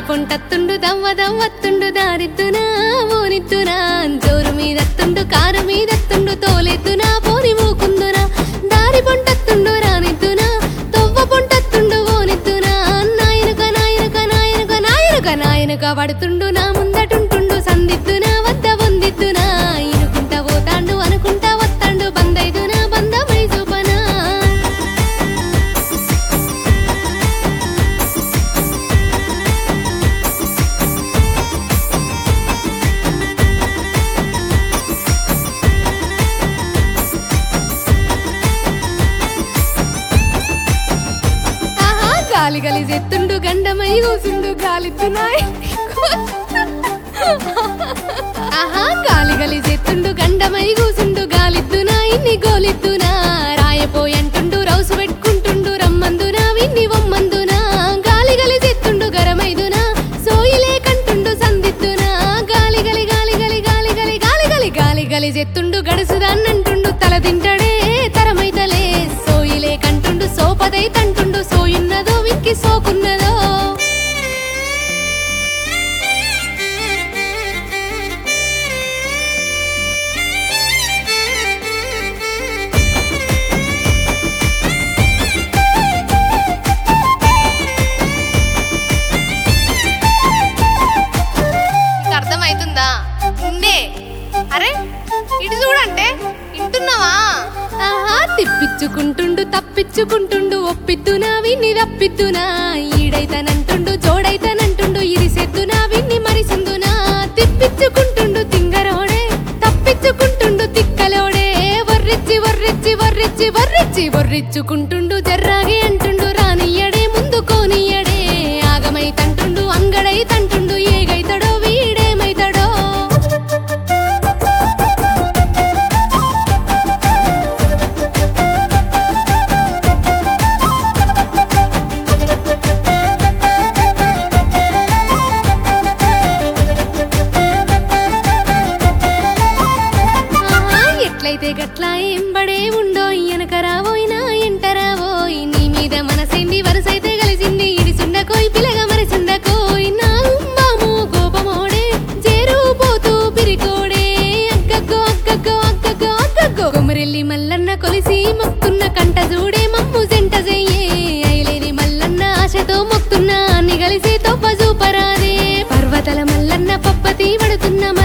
పొంటత్తుండు దవ్వ దవ్వత్తుండు దారిద్దునా ఓనిద్దునా జోరు మీదత్తుండు కారు మీదత్తుండు తోలెద్దునా పోని మూకుందునా దారి పొంటత్తుండు రానిద్దునా తొవ్వ పొంటత్తుండు ఓనిద్దునా నాయనుక నాయనుక నాయనుక నాయనుక నాయనుక పడుతుండు నా ముందటుంటుండు సందిద్దునా వద్ద వందిద్దునా ఇనుకుంటా పోతాండు అనుకుంటా వత్తాండు బందైదునా బంధమై చూపనా ఆహా గాలి గలి చెత్తుండు గండమై కూసుండు గాలిత్తున్నాయి ఆహా గాలి గలి చెత్తుండు గండమై కూసుండు గాలిద్దునా ఇన్ని గోలిద్దునా రాయపోయంటుండు రౌసు పెట్టుకుంటుండు రమ్మందునా విన్ని వమ్మందునా గాలి గలి చెత్తుండు గరమైదునా సోయిలే కంటుండు సందిద్దునా గాలి గలి గాలి గలి గాలి గలి గాలి గలి గాలి గలి చెత్తుండు గడుసుదాన్నంటుండు తల తింటడే తరమైతలే సోయిలే కంటుండు సోపదై తంటుండు సోయున్నదో విక్కి సోకున్నదో నీకు అర్థమవుతుందా ఉండే అరే ఇటు చూడంటే వింటున్నావా ఆహా తిప్పించుకుంటుండు తప్పించుకుంటుండు ఒప్పిద్దునా విన్ని రప్పిద్దునా ఈడైతనంటుండు జోడైతనంటుండు ఇరిసెద్దునా విన్ని మరిసిందునా తిప్పించుకుంటుండు తింగరోడే తప్పించుకుంటుండు తిక్కలోడే వర్రిచ్చి వర్రిచ్చి వర్రిచ్చి వర్రిచ్చి వర్రిచ్చుకుంటుండు జర్రాగి అంటుండు రానియ్యడే ముందు కోనియ్యడే ఆగమై తంటుండు అంగడై తంటుండు ఏగైతడో వీడేమైతడో ఆహా, ఎట్లయితే గట్లా ఎంబడే ఉండో వెనక రావోయినా ఎంట రావోయ్ నీ మీద మనసైంది వరసైతే కలిసింది ఇడిసుండకోయ్ పిలగ మరిసుండకోయ్ నా ఉమ్మాము కోపమోడే చేరు పోతూ పిరికోడే అగ్గగ్గో అగ్గగ్గో అగ్గగ్గో అగ్గగ్గో కొమరెల్లి మల్లన్న కొలిసి మొక్కున్న కంట చూడే మమ్ము జంట చెయ్యే ఐలేని మల్లన్న ఆశతో మొక్కున్న అన్ని కలిసి తొప్ప చూపరాదే పర్వతల మల్లన్న పప్పతి పడుతున్న